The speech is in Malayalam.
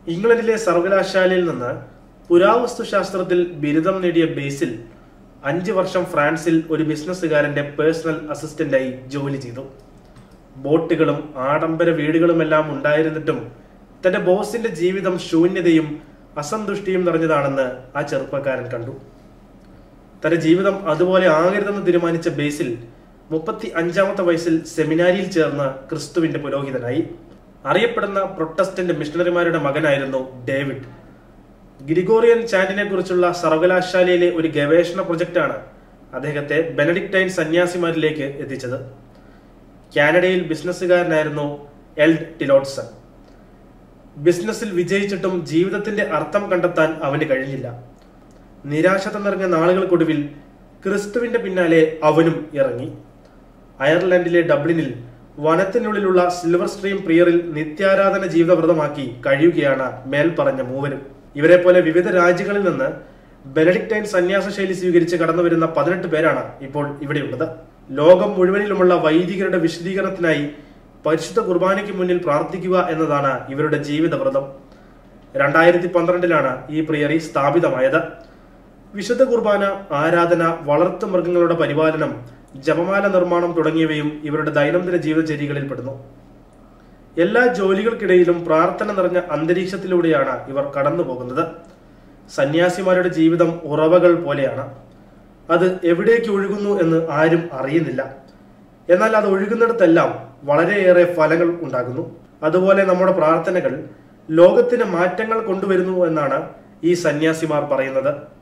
ഇംഗ്ലണ്ടിലെ സർവകലാശാലയിൽ നിന്ന് പുരാവസ്തുശാസ്ത്രത്തിൽ ബിരുദം നേടിയ ബേസിൽ അഞ്ച് വർഷം ഫ്രാൻസിൽ ഒരു ബിസിനസ്സുകാരന്റെ പേഴ്സണൽ അസിസ്റ്റന്റായി ജോലി ചെയ്തു ബോട്ടുകളും ആഡംബര വീടുകളുമെല്ലാം ഉണ്ടായിരുന്നിട്ടും തന്റെ ബോസിന്റെ ജീവിതം ശൂന്യതയും അസന്തുഷ്ടിയും നിറഞ്ഞതാണെന്ന് ആ ചെറുപ്പക്കാരൻ കണ്ടു തന്റെ ജീവിതം അതുപോലെ ആകരുതെന്ന് തീരുമാനിച്ച ബേസിൽ മുപ്പത്തി അഞ്ചാമത്തെ വയസ്സിൽ സെമിനാരിയിൽ ചേർന്ന് ക്രിസ്തുവിന്റെ പുരോഹിതനായി അറിയപ്പെടുന്ന പ്രൊട്ടസ്റ്റന്റ് മിഷണറിമാരുടെ മകനായിരുന്നു ഡേവിഡ് ഗ്രിഗോറിയൻ ചാൻഡിനെ കുറിച്ചുള്ള സർവകലാശാലയിലെ ഒരു ഗവേഷണ പ്രൊജക്റ്റാണ് അദ്ദേഹത്തെ ബെനഡിക്ടൈൻ സന്യാസിമാരിലേക്ക് എത്തിച്ചത് കാനഡയിൽ ബിസിനസ്സുകാരനായിരുന്നു എൽഡ് ടിലോട്സൺ ബിസിനസ്സിൽ വിജയിച്ചിട്ടും ജീവിതത്തിന്റെ അർത്ഥം കണ്ടെത്താൻ അവന് കഴിഞ്ഞില്ല നിരാശത നിറഞ്ഞ നാളുകൾക്കൊടുവിൽ ക്രിസ്തുവിന്റെ പിന്നാലെ അവനും ഇറങ്ങി അയർലൻഡിലെ ഡബ്ലിനിൽ വനത്തിനുള്ളിലുള്ള സിൽവർ സ്ട്രീം പ്രിയറിൽ നിത്യാരാധന ജീവിതവ്രതമാക്കി കഴിയുകയാണ് മേൽപ്പറഞ്ഞ മൂവരും ഇവരെ പോലെ വിവിധ രാജ്യങ്ങളിൽ നിന്ന് ബെനഡിക്ടൈൻ സന്യാസ ശൈലി സ്വീകരിച്ച് കടന്നു വരുന്ന പതിനെട്ട് പേരാണ് ഇപ്പോൾ ഇവിടെയുള്ളത് ലോകം മുഴുവനിലുമുള്ള വൈദികരുടെ വിശദീകരണത്തിനായി പരിശുദ്ധ കുർബാനയ്ക്ക് മുന്നിൽ പ്രാർത്ഥിക്കുക എന്നതാണ് ഇവരുടെ ജീവിതവ്രതം രണ്ടായിരത്തി പന്ത്രണ്ടിലാണ് ഈ പ്രിയറി സ്ഥാപിതമായത് വിശുദ്ധ കുർബാന ആരാധന വളർത്തു മൃഗങ്ങളുടെ പരിപാലനം ജപമാല നിർമ്മാണം തുടങ്ങിയവയും ഇവരുടെ ദൈനംദിന ജീവിതചര്യകളിൽ പെടുന്നു എല്ലാ ജോലികൾക്കിടയിലും പ്രാർത്ഥന നിറഞ്ഞ അന്തരീക്ഷത്തിലൂടെയാണ് ഇവർ കടന്നു പോകുന്നത് സന്യാസിമാരുടെ ജീവിതം ഉറവകൾ പോലെയാണ് അത് എവിടേക്ക് ഒഴുകുന്നു എന്ന് ആരും അറിയുന്നില്ല എന്നാൽ അത് ഒഴുകുന്നിടത്തെല്ലാം വളരെയേറെ ഫലങ്ങൾ ഉണ്ടാകുന്നു അതുപോലെ നമ്മുടെ പ്രാർത്ഥനകൾ ലോകത്തിന് മാറ്റങ്ങൾ കൊണ്ടുവരുന്നു എന്നാണ് ഈ സന്യാസിമാർ പറയുന്നത്